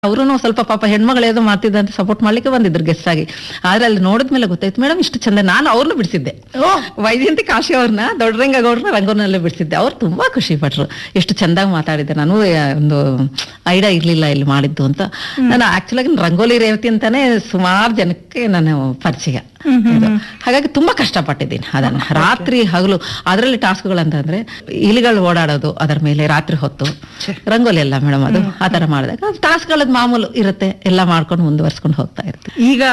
ಅವರು ಸ್ವಲ್ಪ ಪಾಪ ಹೆಣ್ಮಗಳೇದೋ ಮಾಡ್ತಿದ್ದಂತ ಸಪೋರ್ಟ್ ಮಾಡ್ಲಿಕ್ಕೆ ಬಂದಿದ್ರು ಗೆಸ್ಟ್ ಆಗಿ ಆದ್ರೆ ಅಲ್ಲಿ ನೋಡಿದ್ಮೇಲೆ ಗೊತ್ತಾಯ್ತು ಮೇಡಮ್ ಇಷ್ಟು ಚಂದ ನಾನು ಅವ್ರನ್ನ ಬಿಡಿಸಿದ್ದೆ ವೈಜಯಂತಿ ಕಾಶಿ ಅವ್ರನ್ನ ದೊಡ್ಡರಂಗ ಗೌಡ್ರನ್ನ ರಂಗೋನಲ್ಲೇ ಬಿಡಿಸಿದ್ದೆ ಅವ್ರು ತುಂಬಾ ಖುಷಿ ಪಟ್ರು ಎಷ್ಟು ಚಂದಾಗಿ ಮಾತಾಡಿದ್ದೆ ನಾನು ಒಂದು ಐಡಿಯಾ ಇರ್ಲಿಲ್ಲ ಇಲ್ಲಿ ಮಾಡಿದ್ದು ಅಂತ ನಾನು ಆಕ್ಚುಲಾಗಿ ರಂಗೋಲಿ ರೇವತಿ ಅಂತಾನೆ ಸುಮಾರು ಜನಕ್ಕೆ ನಾನು ಪರಿಚಯ ಇದು. ಹಾಗಾಗಿ ತುಂಬಾ ಕಷ್ಟಪಟ್ಟಿದ್ದೀನಿ ಅದನ್ನ ರಾತ್ರಿ ಹಗಲು ಅದರಲ್ಲಿ ಟಾಸ್ಕ್ಗಳಂತಂದ್ರೆ ಇಲಿಗಳು ಓಡಾಡೋದು ಅದರ ಮೇಲೆ ರಾತ್ರಿ ಹೊತ್ತು ರಂಗೋಲಿ ಎಲ್ಲ ಮೇಡಮ್ ಅದು ಆ ತರ ಮಾಡಿದಾಗ ಟಾಸ್ಕ್ಗಳದ್ ಮಾಮೂಲು ಇರುತ್ತೆ ಎಲ್ಲ ಮಾಡ್ಕೊಂಡು ಮುಂದುವರ್ಸ್ಕೊಂಡು ಹೋಗ್ತಾ ಇರ್ತೀವಿ ಈಗ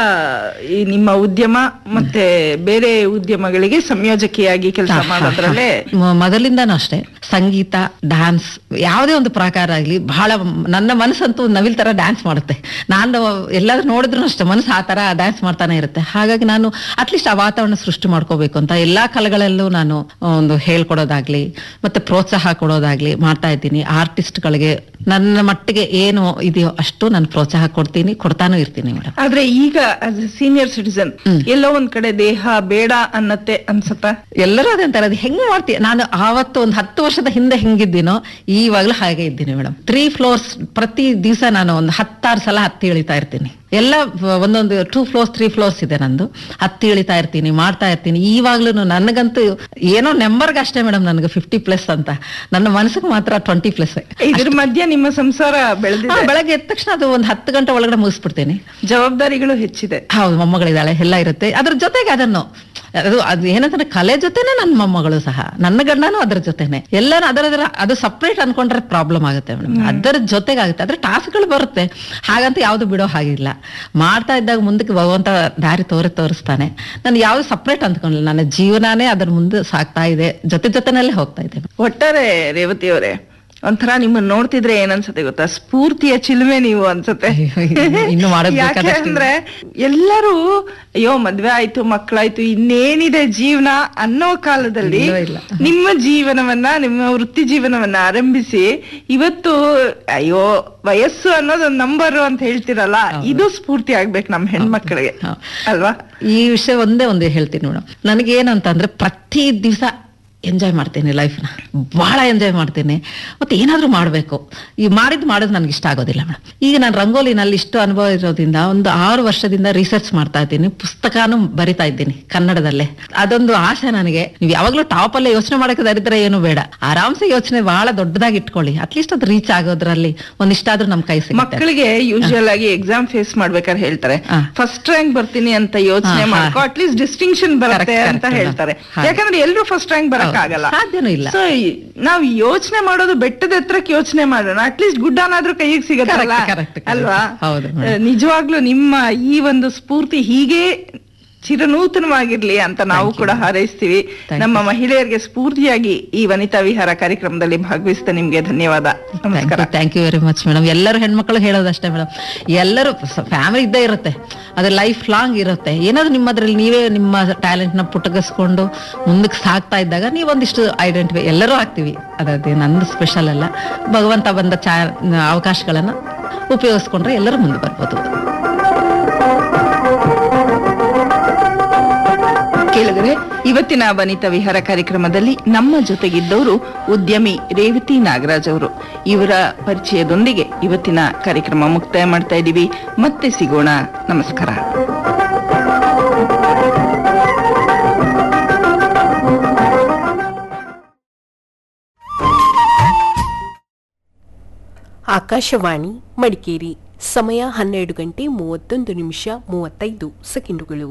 ಈ ನಿಮ್ಮ ಉದ್ಯಮ ಮತ್ತೆ ಬೇರೆ ಉದ್ಯಮಗಳಿಗೆ ಸಂಯೋಜಕಿಯಾಗಿ ಕೆಲಸ ಮಾಡೋದ್ರಲ್ಲೇ ಮ- ಮೊದಲಿಂದಾನು ಅಷ್ಟೇ ಸಂಗೀತ ಡ್ಯಾನ್ಸ್ ಯಾವುದೇ ಒಂದು ಪ್ರಕಾರ ಆಗ್ಲಿ ಬಹಳ ನನ್ನ ಮನಸ್ಸಂತೂ ನವಿಲ್ ತರ ಡ್ಯಾನ್ಸ್ ಮಾಡುತ್ತೆ ನಾನು ಎಲ್ಲಾದ್ರೂ ನೋಡಿದ್ರು ಅಷ್ಟೇ ಮನಸ್ಸು ಆ ತರ ಡ್ಯಾನ್ಸ್ ಮಾಡ್ತಾನೆ ಇರುತ್ತೆ ಹಾಗಾಗಿ ನಾನು ಅಟ್ಲೀಸ್ಟ್ ಆ ವಾತಾವರಣ ಸೃಷ್ಟಿ ಮಾಡ್ಕೋಬೇಕು ಅಂತ ಎಲ್ಲಾ ಕಲೆಗಳಲ್ಲೂ ನಾನು ಒಂದು ಹೇಳ್ಕೊಡೋದಾಗ್ಲಿ ಮತ್ತೆ ಪ್ರೋತ್ಸಾಹ ಕೊಡೋದಾಗ್ಲಿ ಮಾಡ್ತಾ ಇದ್ದೀನಿ ಆರ್ಟಿಸ್ಟ್ಗಳಿಗೆ ನನ್ನ ಮಟ್ಟಿಗೆ ಏನು ಇದೆಯೋ ಅಷ್ಟು ನಾನು ಪ್ರೋತ್ಸಾಹ ಕೊಡ್ತೀನಿ ಕೊಡ್ತಾನೂ ಇರ್ತೀನಿ ಮೇಡಮ್ ಆದ್ರೆ ಈಗ ಆಸ್ ಎ ಸೀನಿಯರ್ ಸಿಟಿಸನ್ ಎಲ್ಲೋ ಒಂದ್ ಕಡೆ ದೇಹ ಬೇಡ ಅನ್ನತ್ತೆ ಅನ್ಸತ್ತ ಎಲ್ಲರೂ ಅದೇ ಅಂತಾರೆ ಅದು ಹೆಂಗ್ ಮಾಡ್ತೀಯ ನಾನು ಆವತ್ತು ಒಂದು ಹತ್ತು ವರ್ಷದ ಹಿಂದೆ ಹೆಂಗಿದ್ದೀನೋ ಈವಾಗ್ಲೂ ಹಾಗೆ ಇದ್ದೀನಿ ಮೇಡಮ್ ತ್ರೀ ಫ್ಲೋರ್ಸ್ ಪ್ರತಿ ದಿವಸ ನಾನು ಒಂದು ಹತ್ತಾರು ಸಲ ಹತ್ತಿ ಇಳಿತಾ ಇರ್ತೀನಿ ಎಲ್ಲ ಒಂದೊಂದು ಟೂ ಫ್ಲೋರ್ಸ್ ತ್ರೀ ಫ್ಲೋರ್ಸ್ ಇದೆ ನಂದು ಹತ್ತಿ ಇಳಿತಾ ಇರ್ತೀನಿ ಮಾಡ್ತಾ ಇರ್ತೀನಿ ಈವಾಗ್ಲೂ ನನಗಂತೂ ಏನೋ ನೆಂಬರ್ಗೆ ಅಷ್ಟೇ ಮೇಡಮ್ ನನಗೆ ಫಿಫ್ಟಿ ಪ್ಲಸ್ ಅಂತ ನನ್ನ ಮನಸ್ಸಿಗೆ ಮಾತ್ರ ಟ್ವೆಂಟಿ ಪ್ಲಸ್ ಇದ್ರ ಮಧ್ಯ ನಿಮ್ಮ ಸಂಸಾರ ಬೆಳೆದಿದೆ ಬೆಳಗ್ಗೆ ಎದ್ದ ತಕ್ಷಣ ಅದು ಒಂದು ಹತ್ತು ಗಂಟೆ ಒಳಗಡೆ ಮುಗಿಸ್ಬಿಡ್ತೀನಿ ಜವಾಬ್ದಾರಿಗಳು ಹೆಚ್ಚಿದೆ ಹೌದು ಮೊಮ್ಮಗಳಿದ್ದಾಳೆ ಎಲ್ಲ ಇರುತ್ತೆ ಅದ್ರ ಜೊತೆಗೆ ಅದನ್ನು ಅದು ಅದು ಏನಂದ್ರೆ ಕಲೆ ಜೊತೆನೆ ನನ್ನ ಮೊಮ್ಮಗಳು ಸಹ ನನ್ನ ಗಂಡನೂ ಅದ್ರ ಜೊತೆನೆ ಎಲ್ಲರೂ ಅದರ ಅದು ಸಪ್ರೇಟ್ ಅನ್ಕೊಂಡ್ರೆ ಪ್ರಾಬ್ಲಮ್ ಆಗುತ್ತೆ ಮೇಡಮ್ ಅದರ ಜೊತೆಗೆ ಆಗುತ್ತೆ ಅದ್ರ ಟಾಸ್ಕ್ಗಳು ಬರುತ್ತೆ ಹಾಗಂತ ಯಾವ್ದು ಬಿಡೋ ಹಾಗಿಲ್ಲ ಮಾಡ್ತಾ ಇದ್ದಾಗ ಮುಂದಕ್ಕೆ ಭಗವಂತ ದಾರಿ ತೋರಿ ತೋರಿಸ್ತಾನೆ ನಾನು ಯಾವ್ದು ಸಪ್ರೇಟ್ ಅಂದ್ಕೊಂಡಿಲ್ಲ ನನ್ನ ಜೀವನಾನೇ ಅದ್ರ ಮುಂದೆ ಸಾಕ್ತಾ ಇದೆ ಜೊತೆ ಜೊತೆನಲ್ಲೇ ಹೋಗ್ತಾ ಇದೆ ಒಟ್ಟಾರೆ ರೇವತಿ ಅವರೇ ಒಂಥರ ನಿಮ್ಮನ್ನ ನೋಡ್ತಿದ್ರೆ ಏನನ್ಸತ್ತೆ ಗೊತ್ತಾ ಸ್ಫೂರ್ತಿಯ ಚಿಲುಮೆ ನೀವು ಅನ್ಸತ್ತೆ ಅಯ್ಯೋ, ಇನ್ನು- ಇನ್ನು ಮಾಡೋದ್ ಯಾಕೆ ಬೇಕಾದಷ್ಟಿದೆ. ಅಂದ್ರೆ ಎಲ್ಲರೂ ಅಯ್ಯೋ ಮದ್ವೆ ಆಯ್ತು ಮಕ್ಕಳಾಯ್ತು ಇನ್ನೇನಿದೆ ಜೀವನ ಅನ್ನೋ ಕಾಲದಲ್ಲಿ ಇಲ್ಲವೇ ಇಲ್ಲ. ನಿಮ್ಮ ಜೀವನವನ್ನ ನಿಮ್ಮ ವೃತ್ತಿ ಜೀವನವನ್ನ ಆರಂಭಿಸಿ ಇವತ್ತು ಅಯ್ಯೋ ವಯಸ್ಸು ಅನ್ನೋದೊಂದು ನಂಬರ್ ಅಂತ ಹೇಳ್ತಿರಲ್ಲ ಇದು ಸ್ಫೂರ್ತಿ ಆಗ್ಬೇಕು ನಮ್ಮ ಹೆಣ್ಮಕ್ಳಿಗೆ ಹೌದು. ಅಲ್ವಾ ಈ ವಿಷಯ ಒಂದೇ ಒಂದು ಹೇಳ್ತೀನಿ ಮೇಡಮ್ ನನಗೇನಂತಂದ್ರೆ ಪ್ರತಿ ದಿವಸ ಎಂಜಾಯ್ ಮಾಡ್ತೀನಿ ಲೈಫ್ನ ಬಹಳ ಎಂಜಾಯ್ ಮಾಡ್ತೀನಿ ಮತ್ತೆ ಏನಾದ್ರೂ ಮಾಡಬೇಕು ಈ ಮಾಡಿದ್ ಮಾಡೋದು ನನಗೆ ಇಷ್ಟ ಆಗೋದಿಲ್ಲ ಮೇಡಮ್ ಈಗ ನಾನು ರಂಗೋಲಿನಲ್ಲಿ ಇಷ್ಟು ಅನುಭವ ಇರೋದ್ರಿಂದ ಒಂದು ಆರು ವರ್ಷದಿಂದ ರಿಸರ್ಚ್ ಮಾಡ್ತಾ ಇದ್ದೀನಿ ಪುಸ್ತಕನೂ ಬರಿತಾ ಇದ್ದೀನಿ ಕನ್ನಡದಲ್ಲೇ ಅದೊಂದು ಆಸೆ ನನಗೆ ನೀವು ಯಾವಾಗ್ಲೂ ಟಾಪ್ ಅಲ್ಲೇ ಯೋಚನೆ ಮಾಡಕ್ಕೆ ದರಿದ್ರೆ ಏನು ಬೇಡ ಆರಾಮ್ಸೆ ಯೋಚನೆ ಬಹಳ ದೊಡ್ಡದಾಗಿ ಇಟ್ಕೊಳ್ಳಿ ಅಟ್ಲೀಸ್ಟ್ ಅದು ರೀಚ್ ಆಗೋದ್ರಲ್ಲಿ ಒಂದಿಷ್ಟಾದ್ರೂ ನಮ್ ಕೈ ಸಿಗುತ್ತೆ ಮಕ್ಕಳಿಗೆ ಯೂಶುವಲ್ ಆಗಿ ಎಕ್ಸಾಮ್ ಫೇಸ್ ಮಾಡ್ಬೇಕಾದ್ರೆ ಹೇಳ್ತಾರೆ ಹಾ. ಫಸ್ಟ್ ರ್ಯಾಂಕ್ ಬರ್ತೀನಿ ಅಂತ ಯೋಚನೆ ಹಾ, ಹಾ. ಮಾಡ್ಕೊ ಅಟ್ಲೀಸ್ಟ್ ಡಿಸ್ಟಿಂಕ್ಷನ್ ಬರುತ್ತೆ Correct, ಅಂತ correct, ಹೇಳ್ತಾರೆ ಹಾಗೆ. ಯಾಕಂದ್ರೆ ಎಲ್ರು ಫಸ್ಟ್ ರ್ಯಾಂಕ್ ಬರಕ್ ಆಗಲ್ಲ ಹೌದು, ಸಾಧ್ಯನೂ ಇಲ್ಲ. ಸೊ ನಾವ್ ಯೋಚನೆ ಮಾಡೋದು ಬೆಟ್ಟದ ಎತ್ತರಕ್ಕೆ ಯೋಚನೆ ಮಾಡೋಣ ಅಟ್ಲೀಸ್ಟ್ ಗುಡ್ಡನಾದ್ರೂ ಕೈಗೆ ಸಿಗತ್ತಲ್ಲ Correct, correct, correct. ಅಲ್ವಾ ಹೌದು, madam. ಅಹ್, ನಿಜವಾಗ್ಲೂ ನಿಮ್ಮ ಈ ಒಂದು ಸ್ಫೂರ್ತಿ ಹೀಗೆ ಚಿರನೂತನವಾಗಿರ್ಲಿ ಅಂತ ನಾವು ಕೂಡ ಹಾರೈಸ್ತೀವಿ Thank ನಮ್ಮ ಮಹಿಳೆಯರಿಗೆ ಸ್ಫೂರ್ತಿಯಾಗಿ ಈ ವನಿತಾ ವಿಹಾರ ಕಾರ್ಯಕ್ರಮದಲ್ಲಿ ಭಾಗವಹಿಸಿದ ನಿಮ್ಗೆ ಧನ್ಯವಾದ ನಮಸ್ಕಾರ thank you very much madam ಎಲ್ಲರೂ ಹೆಣ್ಮಕ್ಳು ಹೇಳೋದಷ್ಟೇ ಮೇಡಮ್ ಎಲ್ಲರೂ ಫ್ಯಾಮಿಲಿ ಇದ್ದೇ ಇರುತ್ತೆ ಅದು ಲೈಫ್ ಲಾಂಗ್ ಇರುತ್ತೆ ಏನಾದ್ರು ನಿಮ್ಮದ್ರಲ್ಲಿ ನೀವೇ ನಿಮ್ಮ ಟ್ಯಾಲೆಂಟ್ ನ ಪುಟಗಿಸ್ಕೊಂಡು ಮುಂದಕ್ಕೆ ಸಾಕ್ತಾ ಇದ್ದಾಗ ನೀವೊಂದಿಷ್ಟು ಐಡೆಂಟಿಫೈ ಎಲ್ಲರೂ ಆಗ್ತೀವಿ ಅದೇ ನಂದು ಸ್ಪೆಷಲ್ ಅಲ್ಲ ಭಗವಂತ ಬಂದ ಚಾ ಅವಕಾಶಗಳನ್ನ ಉಪಯೋಗಿಸ್ಕೊಂಡ್ರೆ ಎಲ್ಲರೂ ಮುಂದೆ ಬರ್ಬೋದು ಕೇಳಿದ್ರೆ ಇವತ್ತಿನ ವನಿತಾ ವಿಹಾರ ಕಾರ್ಯಕ್ರಮದಲ್ಲಿ ನಮ್ಮ ಜೊತೆಗಿದ್ದವರು ಉದ್ಯಮಿ ರೇವತಿ ನಾಗರಾಜ್ ಅವರು ಇವರ ಪರಿಚಯದೊಂದಿಗೆ ಇವತ್ತಿನ ಕಾರ್ಯಕ್ರಮ ಮುಕ್ತಾಯ ಮಾಡ್ತಾ ಇದ್ದೀವಿ ಮತ್ತೆ ಸಿಗೋಣ ನಮಸ್ಕಾರ ಆಕಾಶವಾಣಿ ಮಡಿಕೇರಿ ಸಮಯ ಹನ್ನೆರಡು ಗಂಟೆ ಮೂವತ್ತೊಂದು ನಿಮಿಷ ಮೂವತ್ತೈದು ಸೆಕೆಂಡುಗಳು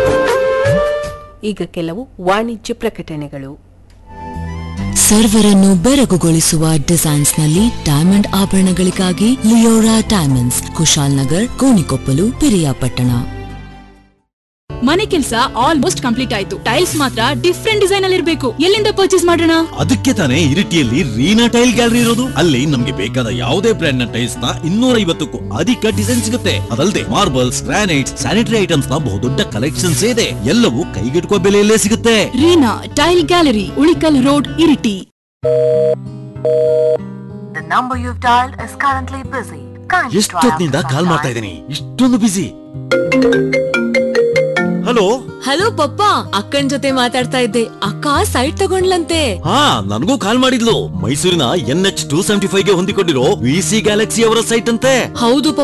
ಈಗ ಕೆಲವು ವಾಣಿಜ್ಯ ಪ್ರಕಟಣೆಗಳು ಸರ್ವರನ್ನು ಬೆರಗುಗೊಳಿಸುವ ಡಿಸೈನ್ಸ್ ನಲ್ಲಿ ಡೈಮಂಡ್ ಆಭರಣಗಳಿಗಾಗಿ ಲಿಯೋರಾ ಡೈಮಂಡ್ಸ್ ಕುಶಾಲ್ ನಗರ್ ಕೋಣಿಕೊಪ್ಪಲು ಪಿರಿಯಾಪಟ್ಟಣ ಮನೆ ಕೆಲಸ ಆಲ್ಮೋಸ್ಟ್ ಕಂಪ್ಲೀಟ್ ಆಯ್ತು ಟೈಲ್ಸ್ ಮಾತ್ರ ಡಿಫ್ರೆಂಟ್ ಡಿಸೈನ್ ಅಲ್ಲಿ ಇರಬೇಕು ಎಲ್ಲಿಂದ ಪರ್ಚೇಸ್ ಮಾಡೋಣ ಅದಕ್ಕೆ ತಾನೇ ಇರಿಟಿಯಲ್ಲಿ ರೀನಾ ಟೈಲ್ ಗ್ಯಾಲರಿ ಇರೋದು ಅಲ್ಲಿ ನಮ್ಗೆ ಬೇಕಾದ ಯಾವುದೇ ಬ್ರ್ಯಾಂಡ್ ನ ಟೈಲ್ಸ್ ನ ಇನ್ನೂರ ಐವತ್ತಕ್ಕೂ ಅಧಿಕ ಡಿಸೈನ್ ಸಿಗುತ್ತೆ ಅದಲ್ಲದೆ ಮಾರ್ಬಲ್ಸ್ ಗ್ರಾನೈಟ್ಸ್ ಸ್ಯಾನಿಟರಿ ಐಟಮ್ಸ್ ನ ಬಹುದೊಡ್ಡ ಕಲೆಕ್ಷನ್ಸ್ ಇದೆ ಎಲ್ಲವೂ ಕೈಗೆಟುಕುವ ಬೆಲೆಯಲ್ಲೇ ಸಿಗುತ್ತೆ Reena tile gallery Ulikal road Iritty The number you've dialed is currently busy. Kindly try ಎಷ್ಟೊತ್ತಿನಿಂದ after ಕಾಲ್ some ಮಾಡ್ತಾ time. ಇದ್ದೀನಿ ಇಷ್ಟೊಂದು ಬಿಸಿ ಹಲೋ ಹಲೋ ಪಪ್ಪ ಅಕ್ಕನ್ ಜೊತೆ ಮಾತಾಡ್ತಾ ಇದ್ದೆ ಅಕ್ಕ ಸೈಟ್ ತಗೊಂಡ್ಲಂತೆ ಹಾ ನನಗೂ ಕಾಲ್ ಮಾಡಿದ್ಲು ಮೈಸೂರಿನ N H two seventy five ಗೆ ಹೊಂದಿಕೊಂಡಿರೋ ವಿ ಸಿ ಗ್ಯಾಲಕ್ಸಿ ಅವರ ಸೈಟ್ ಅಂತೆ ಹೌದು